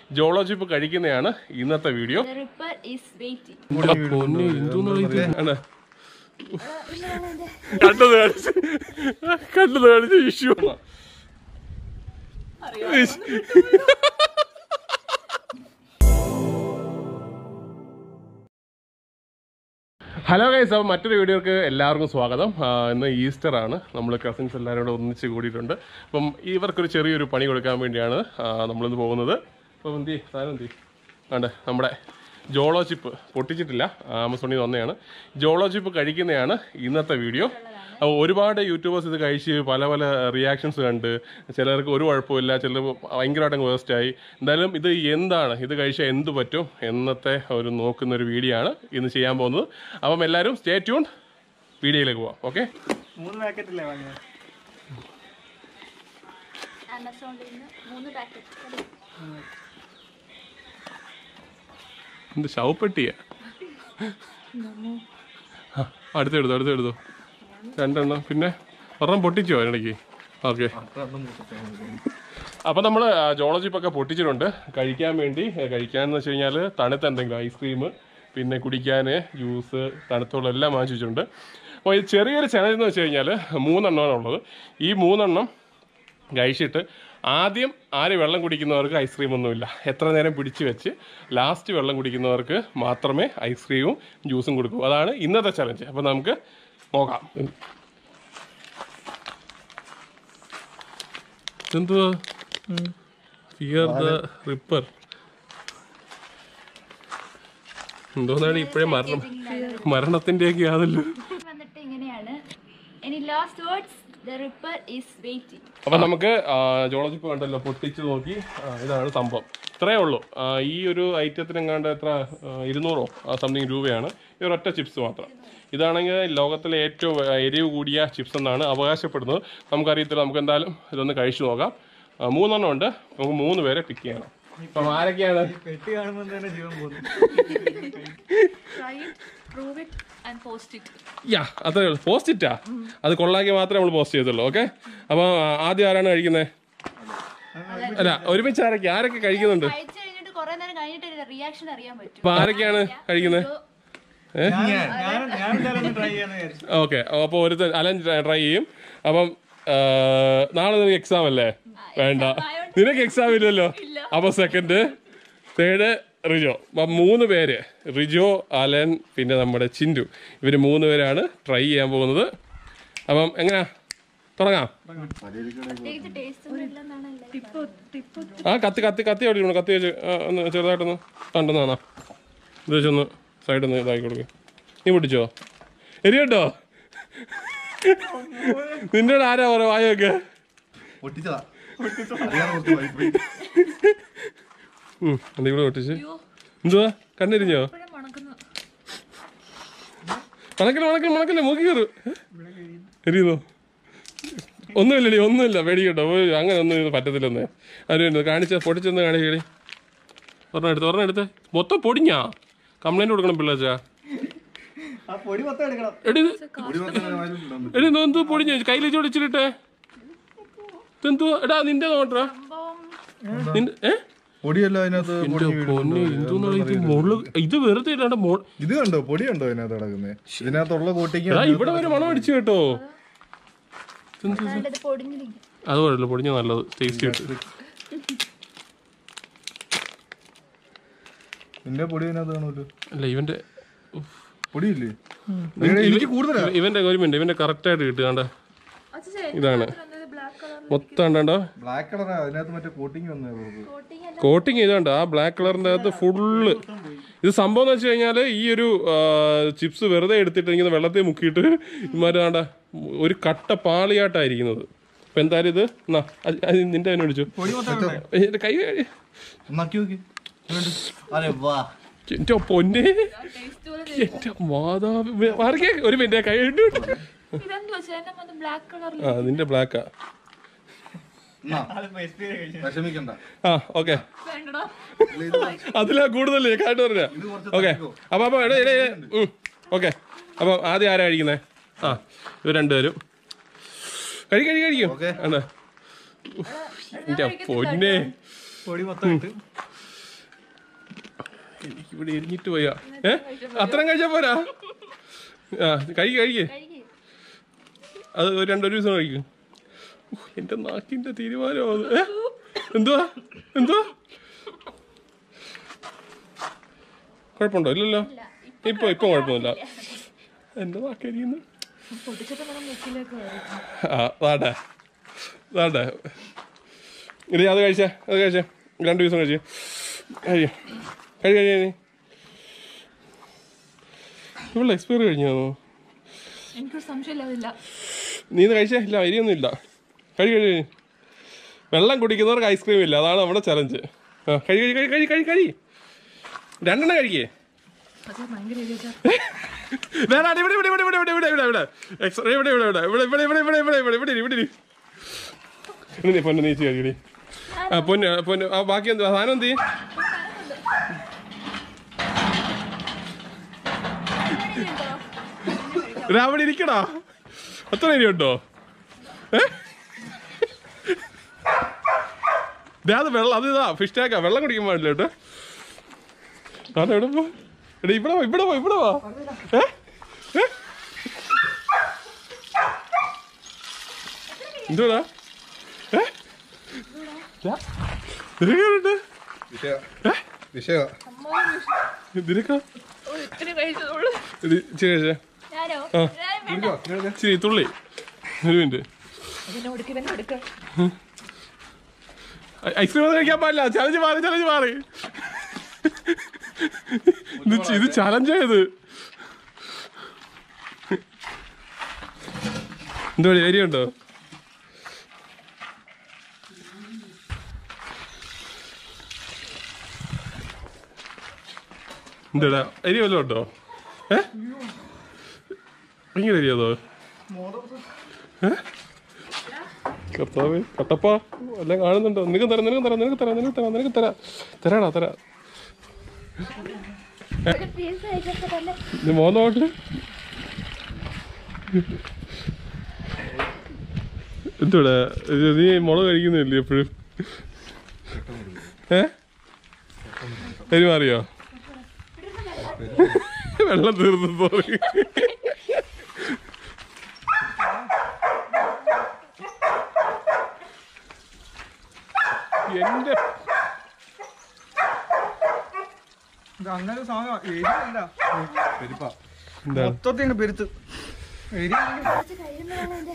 ജോളോജിപ്പ് കഴിക്കുന്നതാണ് ഇന്നത്തെ video The ripper is waiting. ആണ് കണ്ടത് കാണിച്ച് കണ്ടത് കാണിച്ച് ഇഷ്യൂ ഹലോ ഗൈസ് അപ്പോൾ മറ്റൊരു വീഡിയോക്ക് എല്ലാവർക്കും സ്വാഗതം ആ, ഇന്ന് ഈസ്റ്റർ ആണ് നമ്മൾ കസിൻസ് എല്ലാവരും കൂടെ ഒന്നിച്ച് കൂടിയിട്ടുണ്ട് അപ്പം ഇവർക്കൊരു ചെറിയൊരു പണി കൊടുക്കാൻ വേണ്ടിയാണ് ആ, നമ്മളിന്ന് പോകുന്നത് അപ്പം എന്തി സാധനം എന്തി ആണ്ട് നമ്മുടെ ജോളോ ചിപ്പ് പൊട്ടിച്ചിട്ടില്ല ആമസോണിൽ നിന്ന് വന്നതാണ് ജോളോ ചിപ്പ് കഴിക്കുന്നതാണ് ഇന്നത്തെ വീഡിയോ അപ്പോൾ ഒരുപാട് യൂട്യൂബേഴ്സ് ഇത് കഴിച്ച് പല പല റിയാക്ഷൻസ് കണ്ട് ചിലർക്ക് ഒരു കുഴപ്പമില്ല ചിലർ ഭയങ്കരമായിട്ട് വേസ്റ്റ് ആയി എന്തായാലും ഇത് എന്താണ് ഇത് കഴിച്ചാൽ എന്ത് പറ്റും എന്നത്തെ ഒരു നോക്കുന്ന ഒരു വീഡിയോ ആണ് ഇന്ന് ചെയ്യാൻ പോകുന്നത് അപ്പം എല്ലാവരും സ്റ്റേ ട്യൂൺ വീഡിയോയിലേക്ക് പോവാം ഓക്കെ മൂന്ന് പാക്കറ്റ് അല്ലേ വാങ്ങിയത് ആമസോണിൽ നിന്ന് മൂന്ന് പാക്കറ്റ് എന്ത് ശവപ്പെട്ടിയാ ആ, അടുത്തെടുത്തു അടുത്തെടുത്തു രണ്ടെണ്ണം പിന്നെ ഒരെണ്ണം പൊട്ടിച്ചോ അതിനിടയ്ക്ക് ഓക്കെ അപ്പം നമ്മൾ ജോളജിപ്പൊക്കെ പൊട്ടിച്ചിട്ടുണ്ട് കഴിക്കാൻ വേണ്ടി ഏ, കഴിക്കാന്ന് വെച്ച് കഴിഞ്ഞാൽ തണുത്ത എന്തെങ്കിലും ഐസ്ക്രീം പിന്നെ കുടിക്കാൻ ജ്യൂസ് തണുത്തുള്ള എല്ലാം വാങ്ങിച്ചു വെച്ചിട്ടുണ്ട് അപ്പോൾ ഈ ചെറിയൊരു ചലഞ്ച് എന്ന് വെച്ച് കഴിഞ്ഞാൽ മൂന്നെണ്ണമാണ് ഉള്ളത് ഈ മൂന്നെണ്ണം കഴിച്ചിട്ട് ആദ്യം ആര് വെള്ളം കുടിക്കുന്നവർക്ക് ഐസ്ക്രീം ഒന്നുമില്ല എത്ര നേരം പിടിച്ചു വെച്ച് ലാസ്റ്റ് വെള്ളം കുടിക്കുന്നവർക്ക് മാത്രമേ ഐസ്ക്രീമും ജ്യൂസും കൊടുക്കൂ അതാണ് ഇന്നത്തെ ചലഞ്ച് അപ്പോൾ നമുക്ക് നോക്കാം എന്തുവാ ഫിയർ ദ റിപ്പർ എന്തോന്നാണ് ഇപ്പോഴേ മരണം മരണത്തിൻ്റെയൊക്കെ ആണല്ലോ വന്നിട്ട് ഇങ്ങനെയാണ് ഇനി last words the ripper is waiting അപ്പം നമുക്ക് ജോളജിപ്പ് കണ്ടല്ലോ പൊട്ടിച്ച് നോക്കി ആ, ഇതാണ് സംഭവം ഇത്രയേ ഉള്ളൂ ആ, ഈ ഒരു ഐറ്റത്തിന് എങ്ങാണ്ട് എത്ര ആ, ഇരുന്നൂറോ സംതിങ് രൂപയാണ് ഈ ഒരൊറ്റ ചിപ്സ് മാത്രം ഇതാണെങ്കിൽ ലോകത്തിലെ ഏറ്റവും ആ, എരിവ് കൂടിയ ചിപ്സ് എന്നാണ് അവകാശപ്പെടുന്നത് നമുക്കറിയത്തില്ല നമുക്ക് എന്തായാലും ഇതൊന്ന് കഴിച്ചു നോക്കാം ആ, മൂന്നെണ്ണം ഉണ്ട് നമുക്ക് മൂന്ന് പേരെ പിക്ക് ചെയ്യണം അപ്പം ആരൊക്കെയാണ് പെട്ടി കാണുമ്പോൾ തന്നെ ജീവൻ പോകുന്നു try it prove it and post it യാ അത്രേ ഉള്ളൂ പോസ്റ്റ് ഇറ്റാ അത് കൊള്ളാക്കി മാത്രമേ നമ്മൾ പോസ്റ്റ് ചെയ്തുള്ളൂ ഓക്കെ അപ്പോൾ ആദ്യം ആരാണ് കഴിക്കുന്നത് അല്ല ഒരുമിച്ച് ആരൊക്കെ ആരൊക്കെ കഴിക്കുന്നുണ്ട് കഴിച്ചു കഴിഞ്ഞിട്ട് കുറെ നേരം കഴിഞ്ഞിട്ട് റിയാക്ഷൻ അറിയാൻ പറ്റും അപ്പൊ ആരൊക്കെയാണ് കഴിക്കുന്നത് ഞാൻ ഞാൻ ഞാൻ എന്തായാലും ഒന്ന് ട്രൈ ചെയ്യാന്ന് വിചാരിച്ചു ഓക്കെ അപ്പോൾ ഒരു അലൻ ട്രൈ ചെയ്യും അപ്പം ആ, നാളെ നിനക്ക് എക്സാം അല്ലേ വേണ്ട നിനക്ക് എക്സാം ഇല്ലല്ലോ അപ്പൊ സെക്കൻഡ് തേർഡ് റിജോ അപ്പം മൂന്ന് പേര് റിജോ അലൻ പിന്നെ നമ്മുടെ ചിൻഡു ഇവര് മൂന്ന് പേരാണ് ട്രൈ ചെയ്യാൻ പോകുന്നത് അപ്പം എങ്ങനെയാ തുടങ്ങാം പ്രത്യേകിച്ച് ടേസ്റ്റ് ഒന്നും ഇല്ലെന്നാണ് എല്ലാവരും ആ കത്തി കത്തി കത്തി എവിടെ ഇരിക്കുന്നു? കത്തി വെച്ച് ആ, ഒന്ന് ചെറുതായിട്ടൊന്ന് കണ്ടെന്നാണോ ഇത് വെച്ചൊന്ന് സൈഡൊന്ന് ഇതാക്കി കൊടുക്കുക നീ പൊട്ടിച്ചോ എരിയട്ടോ നിന്റെ ആരാ പറയാ വായൊക്കെ പൊട്ടിച്ചതാ അറിയാതെ കൊടുത്തു പോയി. പോയി. എന്താ ഇവിടെ പൊട്ടിച്ച് എന്തുവാ കണ്ണിരിഞ്ഞോ മണക്കുന്നു മണക്കല മണക്കല മണക്കല്ല മൂക്കി കയറു എരിയുന്നോ ഒന്നുമില്ലടി ഒന്നുമില്ല പേടിക്കട്ടോ ഓ, അങ്ങനെ ഒന്നും ഇത് പറ്റത്തില്ലെന്നേ ആരും കാണിച്ച പൊടിച്ചൊന്ന് കാണിക്കടി ഒരെണ്ണം എടുത്ത് ഒരെണ്ണം എടുത്ത് മൊത്തം പൊടിഞ്ഞാ കംപ്ലൈന്റ് കൊടുക്കണം പിള്ളേച്ചാ ആ പൊടി മൊത്തം എടുക്കണം എടി ഇത് ഒരു പത്ത് നേരം ആയാലും ഉണ്ടാവും. എടി ഇത് എന്തോ പൊടിഞ്ഞു കയ്യിൽ ചോടിച്ചിട്ടെ ഇതെന്തോ എടാ നിന്റെ നോട്ടാ നിന്റെ ഏ പൊടിയല്ല അതിനകത്ത് പൊടി എന്റെ പൊന്നെ എന്തോന്നാണ് ഇത് മുകളിൽ ഇത് വെറുതെ ഇടാണ്ട് മോ ഇത് കണ്ടോ പൊടി കണ്ടോ അതിനകത്ത് കിടക്കുന്നത് ഇതിനകത്തുള്ള കോട്ടിങ് എടാ ഇവിടെ വരെ മണം അടിച്ചു കേട്ടോ നല്ലത് പൊടിഞ്ഞിരിക്കും അത് കുഴപ്പമില്ല പൊടിഞ്ഞ നല്ലത് ടേസ്റ്റി കിട്ടും നിന്റെ പൊടി അതിനകത്ത് കാണുമല്ലോ അല്ല ഇവന്റെ ഉഫ്. പൊടിയില്ലേ ഇവ- എനിക്ക് കൂടുതലാ ഇവ- ഇവന്റെ ഒരു മിനിറ്റ് ഇവന്റെ കറക്റ്റ് ആയിട്ട് കിട്ടുക കണ്ട ഇതാണ് ബ്ലാക്ക് കളർ മൊത്തം കണ്ടോ ബ്ലാക്ക് കളറാ അതിനകത്ത് മറ്റേ കോട്ടിങ് വന്നേ ഉള്ളൂ. കോട്ടിങ് ചെയ്തോണ്ട് ആ ബ്ലാക്ക് കളറിന്റെ അകത്ത് ഫുള്ള് ഇത് സംഭവം എന്ന് വെച്ച് കഴിഞ്ഞാല് ഈ ഒരു ചിപ്സ് വെറുതെ എടുത്തിട്ട് ഇങ്ങനെ വെള്ളത്തിൽ മുക്കിയിട്ട് ഇമാര് വേണ്ട ഒരു കട്ട പാളിയായിട്ടായിരിക്കുന്നത് അപ്പൊ എന്തായാലും ഇത് എന്നാ അത് അത് നിന്റെ അതിനെ വിളിച്ചു പൊടി മൊത്തം വേണ്ടേ? എന്റെ കൈ ഒന്നാക്കി നോക്കി അരെ വാ എന്റെ പൊന്നെ എന്റെ മാതാവ് മാറിക്കേ ഒരു മിനിറ്റ് കൈ ഇട്ടു ഇതെന്ത് വെച്ചാൽ എന്റെ മൊത്തം ബ്ലാക്ക് കളറിൽ ആ നിന്റെ ബ്ലാക്കാ എന്നാ, അതിപ്പോ experience കഴിച്ചു. വിഷമിക്കണ്ട ആ ഓക്കെ വേണ്ടടാ ഇല്ല, ഇത് അതിലാ കൂടുതൽ കാട്ട് പറഞ്ഞ ഓക്കെ അപ്പൊ അപ്പൊ എടേ എടേ ഓക്കെ അപ്പൊ ആദ്യം ആരാ കഴിക്കുന്നേ ആ ഇവർ രണ്ടുപേരും കഴി കഴി കഴിക്കും Okay. ആണ് എന്റെ പൊന്നെ പൊടി മൊത്തം ഇട്ട് എനിക്ക് ഇവിടെ എരിഞ്ഞിട്ട് പോയാ ഏ അത്രയും കഴിച്ചാ പോരാ ആ കഴിക്ക് കഴിക്ക് കഴിക്ക്. അത് ഒരു രണ്ടൊരു ദിവസം കഴിക്കും ഉഹ്, എന്റെ നാക്കിന്റെ തീരുമാനം അത് ഏ? എന്തുവാ എന്തുവാ കുഴപ്പമുണ്ടോ ഇല്ലല്ലോ ഇപ്പൊ ഇപ്പൊ കുഴപ്പമൊന്നുമില്ല എന്റെ നാക്കരിയുന്നു ആ വാടാ വാടാ ഇനി അത് കഴിച്ചേ അത് കഴിച്ചേ രണ്ട് ദിവസം കഴിച്ചു കഴിയ കഴി കഴിയ ഇവിടെ എക്സ്പയറി കഴിഞ്ഞാണോ എനിക്കൊരു സംശയമില്ല നീ ഇത് കഴിച്ചേ ഇല്ല അരിയൊന്നും ഇല്ല കഴി കഴി കഴി. വെള്ളം കുടിക്കുന്നവർക്ക് ഐസ്ക്രീം ഇല്ല അതാണ് നമ്മുടെ ചലഞ്ച് ആ കഴി കഴി കഴി കഴി കഴി കഴി രണ്ടെണ്ണം കഴിക്കേ വേറെ ഇവിടെ ഇവിടെ ഇവിടെ ഇവിടെ ഇവിടെ ഇവിടെ ഇവിടെ എക്സ്ട്രാ ഇവിടെ ഇവിടെ ഇവിടെ ഇവിടെ ഇവിടെ ഇവിടെ ഇവിടെ ഇവിടെ ഇവിടെ ഇവിടെ ഇവിടെ ഇവിടെ നീ പൊന്നു നീച്ച് കഴിക്കടി ആ പൊന്ന് പൊന്ന് ആ ബാക്കി എന്ത് സാധനം എന്ത് ചെയ്യും എടാ, അവിടെ ഇരിക്കടാ അത്ര ഇനി ഉണ്ടോ ഏ ദേ, അത് വെള്ളം അത് ഇതാ ഫിഷ് ടാക്കാ വെള്ളം കുടിക്കാൻ പാടില്ല കേട്ടോ അതെ എവിടെ പോ എടാ ഇവിടെ വാ ഇവിടെ വാ ഇവിടെ വാ ഏ ഏ? എന്തുവാടാ ഏ ദാ, നിനക്കെങ്ങനുണ്ട്? വിഷയ വിഷയ നിനക്കാ? ഇത് ഇച്ചിരി കഴിച്ചേ. ഞാനോ ആ. ഞാൻ വേണ്ട. ഇച്ചിരി തുള്ളി ഒരു മിനിറ്റ് ഐ- ഐസ്ക്രീം ഒന്നും കഴിക്കാൻ പാടില്ല ചലഞ്ച് മാറി ചലഞ്ച് മാറി ഇത് ച- ഇത് ചലഞ്ചായത് എന്തോ ഏരിയുണ്ടോ എന്താടാ അരി വല്ലതും ഉണ്ടോ ഏ ഭയങ്കര അരിയാതോ കർത്താവേ കട്ടപ്പ എല്ലാം കാണുന്നുണ്ടോ നിനക്ക് തരാം നിനക്ക് തരാം നിനക്ക് തരാം നിനക്ക് തരാം നിനക്ക് തരാം തരാടാ തരാ ഒരു piece കഴിച്ചപ്പോ തന്നെ നീ മോന്നോട്ട് എന്തോടാ ഇത് നീ മുളക് കഴിക്കുന്നില്ലേ എപ്പോഴും ഏ പെരുമാറിയോ വെള്ളം തീർന്നു പോയി എന്റെ ഇത് അങ്ങനെ ഒരു സാധനം എരിയല്ല പെരുപ്പാ എന്താ മൊത്തത്തിൽ അങ്ങട് പെരുത്ത് എരി കുറച്ച് കഴിയുമ്പോഴാണ് എന്റെ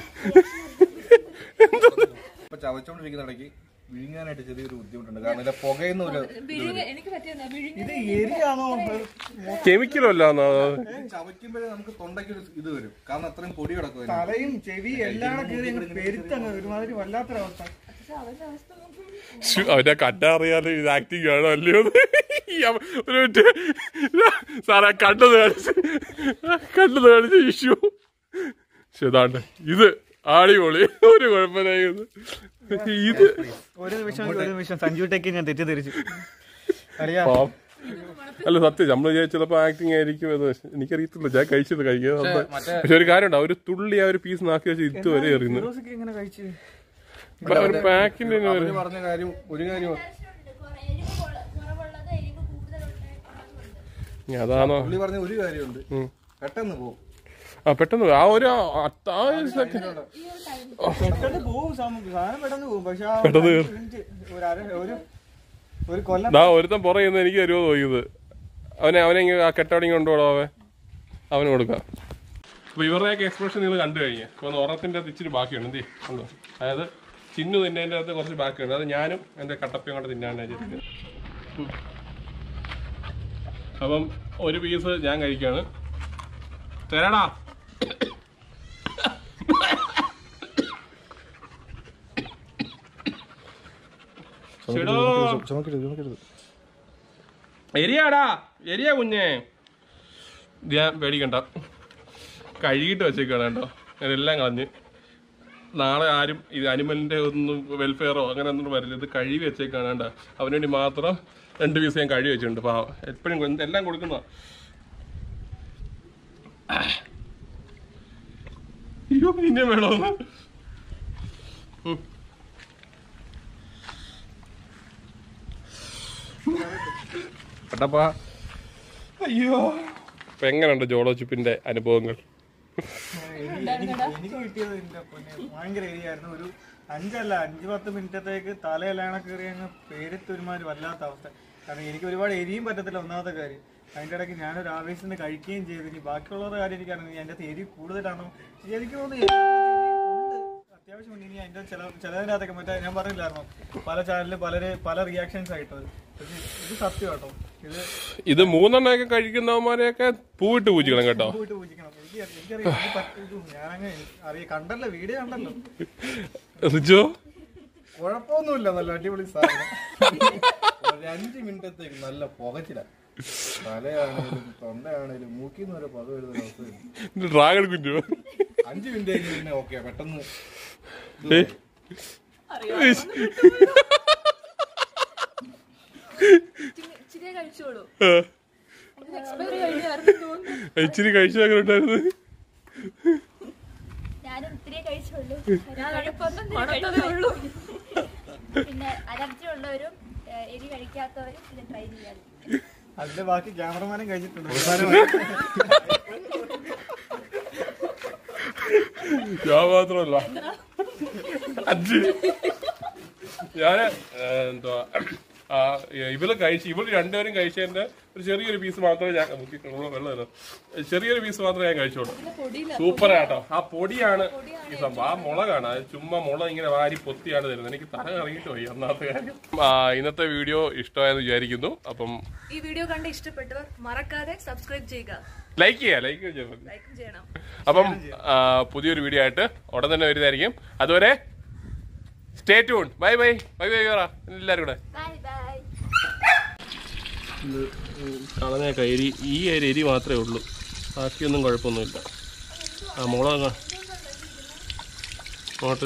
ഇപ്പൊ ചവച്ചോണ്ടിരിക്കുന്ന ഇടയ്ക്ക് വിഴുങ്ങാനായിട്ട് ചെറിയൊരു ബുദ്ധിമുട്ടുണ്ട് കാരണം ഇതിലെ പുകയുന്ന ഒരു ഇത് എരിയാണോ കെമിക്കലോ അല്ലാന്നോ ചവയ്ക്കുമ്പോഴേ നമുക്ക് തൊണ്ടയ്ക്ക് ഒരു ഇത് വരും കാരണം അത്രയും പൊടി കിടക്കും അതിനകത്ത്. തലയും ചെവി എല്ലാം കൂടെ കീറി അങ്ങ് പെരുത്തങ്ങ് ഒരുമാതിരി വല്ലാത്തൊരവസ്ഥ ശ്ശു, അവന്റെ കണ്ട അറിയാലോ ഇത് ആക്ടിങ് ആണോ അല്ലയോ എന്ന്. ഈ അവ- ഒരു മിനിറ്റ് സാറാ കണ്ടത് കാണിച്ച് കണ്ടത് കാണിച്ച് ഇഷ്യൂ ഇതാണ്ട് ഇത് അടിപൊളി ഒരു കുഴപ്പമില്ല ഇത് ഇത് ഒരു നിമിഷം ഒരു നിമിഷം സഞ്ജു ടെക്ക് ഞാൻ തെറ്റിദ്ധരിച്ചു അറിയാം പാവം. അല്ല സത്യം നമ്മൾ ചിലപ്പോ ആക്ടിങ് ആയിരിക്കും അത് എനിക്കറിയത്തില്ല ഞാൻ കഴിച്ചത് കഴിക്കുക പക്ഷെ ഒരു കാര്യമുണ്ട് ആ ഒരു തുള്ളി ആ ഒരു പീസ് നാക്കി വെച്ച് ഇതുവരെ എറിയുന്നു ഫിറോസൊക്കെ എങ്ങനെ കഴിച്ച് ഒരു പാക്കിന്റെ അവര് പറഞ്ഞ കാര്യം ഒരു കാര്യം എരിവ് കൊള്ള- കുറവുള്ളത് എരിവ് കൂടുതലുള്ളത് അതാണോ പുള്ളി പറഞ്ഞ ഒരു കാര്യമുണ്ട് ഉം. പെട്ടെന്ന് പോകും ആ പെട്ടെന്ന് ആ ഒരു അത്ത- ആ ഒരു second. പെട്ടെന്ന് പോവും സാധനം സാധനം പെട്ടെന്ന് പോവും പക്ഷെ ആ പെട്ടെന്ന് ഒരു അഞ്ച് മിനിറ്റ് ഒരു അര ഒരു ഒരു കൊല്ലം ദാ ഒരുത്തൻ പുറകെ നിന്ന് എനിക്ക് തരുമോ നോക്കിയത് അവനെ അവനെ ഇങ്ങ് ആ കെട്ടവടിങ് കൊണ്ടുപോടാ അവൻ അവന് കൊടുക്കാം അപ്പൊ ഇവരുടെയൊക്കെ എക്സ്പ്രഷൻ നിങ്ങൾ കണ്ടു കഴിഞ്ഞു അപ്പൊ ഓറത്തിന്റെ അത് ഇച്ചിരി ബാക്കിയുണ്ട് എന്ത് ചെയ്യും? കണ്ടോ അതായത് ചിന്നു തിന്നതിന്റെ അകത്ത് കുറച്ച് ബാക്കിയുണ്ട് അത് ഞാനും എന്റെ കട്ടപ്പയും കൊണ്ട് തിന്നാനാണ് വിചാരിക്കുന്നത് ഉം. അപ്പം ഒരു പീസ് ഞാൻ കഴിക്കാണ് തരാടാ ചേടോ എരിയാടാ എരിയാ കുഞ്ഞേ ഇത് ഞാൻ പേടിക്കണ്ട കഴുകിയിട്ട് വെച്ചേക്കാണ് കേട്ടോ ഇതെല്ലാം കളഞ്ഞ് നാളെ ആരും ഇത് അനിമലിന്റെ ഒന്നും വെൽഫെയറോ അങ്ങനെ ഒന്നും വരില്ല ഇത് കഴുകി വെച്ചേക്കാണ് കേട്ടോ അവന് വേണ്ടി മാത്രം രണ്ട് പീസ് ഞാൻ കഴുകി വെച്ചിട്ടുണ്ട് പാവം എപ്പോഴും കൊ- എല്ലാം കൊടുക്കുന്ന അയ്യോ പിന്നെ വേണോ കട്ടപ്പ അയ്യോ അപ്പൊ എങ്ങനെയുണ്ട് ജോളോ ചിപ്പിന്റെ അനുഭവങ്ങൾ എനിക്ക് എനിക്ക് കിട്ടിയത് എന്റെ പൊന്നെ ഭയങ്കര എരിയായിരുന്നു ഒരു അഞ്ചല്ല അഞ്ച് പത്ത് മിനിറ്റത്തേക്ക് തലയെല്ലാം കയറി അങ്ങ് പേരത്ത് ഒരുമാതിരി വല്ലാത്ത അവസ്ഥ കാരണം എനിക്ക് ഒരുപാട് എരിയും പറ്റത്തില്ല ഒന്നാമത്തെ കാര്യം അതിന്റെ ഇടയ്ക്ക് ഞാനൊരു ആവേശത്തിന് കഴിക്കുകയും ചെയ്തു ഇനി ബാക്കിയുള്ളവരുടെ കാര്യം എനിക്കറിയാം അതിന്റെ അകത്ത് എരി കൂടുതലാണോ എനിക്ക് തോന്നുന്നു ഉണ്ട്. അത്യാവശ്യമുണ്ട് ഇനി അതിന്റെ ചില ചിലതിന്റെ അകത്തൊക്കെ മറ്റേ ഞാൻ പറഞ്ഞില്ലായിരുന്നു പല ചാനലിൽ പലര് പല റിയാക്ഷൻസ് ആയിട്ടത് പക്ഷെ ഇത് സത്യം കേട്ടോ ഇത് ഇത് മൂന്നെണ്ണയൊക്കെ കഴിക്കുന്നവന്മാരെയൊക്കെ പൂവിട്ട് പൂജിക്കണം കേട്ടോ പോയിട്ട് പൂജിക്കണം എനിക്ക് എനിക്കറിയാം ഇത് പറ്റും ഞാനങ്ങ് അറിയാം കണ്ടല്ലോ വീഡിയോ കണ്ടല്ലോ റിജോ കുഴപ്പമൊന്നുമില്ല നല്ല അടിപൊളി സാധനം ഒരു അഞ്ച് മിനിറ്റത്തേക്ക് നല്ല പുകച്ചില തലയാണേലും തൊണ്ടയാണേലും മൂക്കിന്ന് വരെ പക വരുന്ന അവസ്ഥ ഡ്രാഗൺ കുഞ്ഞു അഞ്ച് മിനിറ്റ് കഴിഞ്ഞ് പിന്നെ ഓക്കെ പെട്ടെന്ന് ഏ? ഇച്ചിരി കഴിച്ചോളൂ ആ. എക്സ്പയറി കഴിഞ്ഞായിരുന്നു തോന്നുന്നു ഇച്ചിരി കഴിച്ചൊക്കെ ഉണ്ടായിരുന്നു ഞാനും ഇത്തിരി കഴിച്ചുള്ളൂ കഴിപ്പൊന്നും ഉള്ളൂ പിന്നെ അലർജി ഉള്ളവരും ഏഹ്, എരി കഴിക്കാത്തവരും ഇത് ട്രൈ ചെയ്യാം അതിന്റെ ബാക്കി ക്യാമറമാനും കഴിച്ചിട്ടുണ്ട് ഞാൻ മാത്രമല്ല അഞ്ച് ഞാന് ഏ, എന്തുവാ ആ, ഇവള് കഴിച്ച് ഇവള് രണ്ടുപേരും കഴിച്ചതിന്റെ ഒരു ചെറിയൊരു പീസ് മാത്രമേ ഞാൻ മുക്കി വെള്ളം തരാം. ചെറിയൊരു പീസ് മാത്രമേ ഞാൻ കഴിച്ചോളൂ സൂപ്പർ ആട്ടോ ആ പൊടിയാണ് ഈ സംഭവം ആ മുളകാണ് അത് ചുമ്മാ മുളക് ഇങ്ങനെ വാരി പൊത്തിയാണ് തരുന്നത് എനിക്ക് തല കറങ്ങിയിട്ട് പോയി ഒന്നാമത്തെ കാര്യം ആ, ഇന്നത്തെ വീഡിയോ ഇഷ്ടമായെന്ന് വിചാരിക്കുന്നു അപ്പം ഈ വീഡിയോ കണ്ട് ഇഷ്ടപ്പെട്ടവർ മറക്കാതെ സബ്സ്ക്രൈബ് ചെയ്യുക ലൈക്ക് ചെയ്യാം ലൈക്ക് ചെയ്യാം ലൈക്കും ചെയ്യണം അപ്പം ആ, പുതിയൊരു വീഡിയോ ആയിട്ട് ഉടൻ തന്നെ വരുന്നതായിരിക്കും അതുവരെ stay tune bye bye bye bye പറ എല്ലാവരും കൂടെ ബൈ ബൈ കളഞ്ഞേക്ക എരി ഈ ഒരു എരി മാത്രമേ ഉള്ളൂ ബാക്കിയൊന്നും കുഴപ്പമൊന്നുമില്ല ആ മുളക് അങ്ങോട്ട്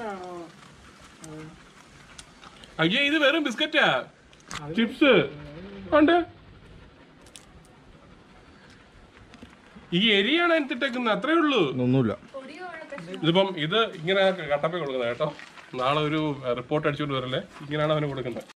അയ്യേ ഇത് വെറും ബിസ്ക്കറ്റാ ചിപ്സ് ഉണ്ട് ഈ എരിയാണ് എനിത്തിട്ടേക്കുന്നത് അത്രേ ഉള്ളൂ ഒന്നുമില്ല ഇതിപ്പം ഇത് ഇങ്ങനെ കട്ടപ്പ കൊടുക്കുന്നത് കേട്ടോ നാളെ ഒരു റിപ്പോർട്ട് അടിച്ചുകൊണ്ട് വരല്ലേ ഇങ്ങനെയാണ് അവന് കൊടുക്കുന്നത്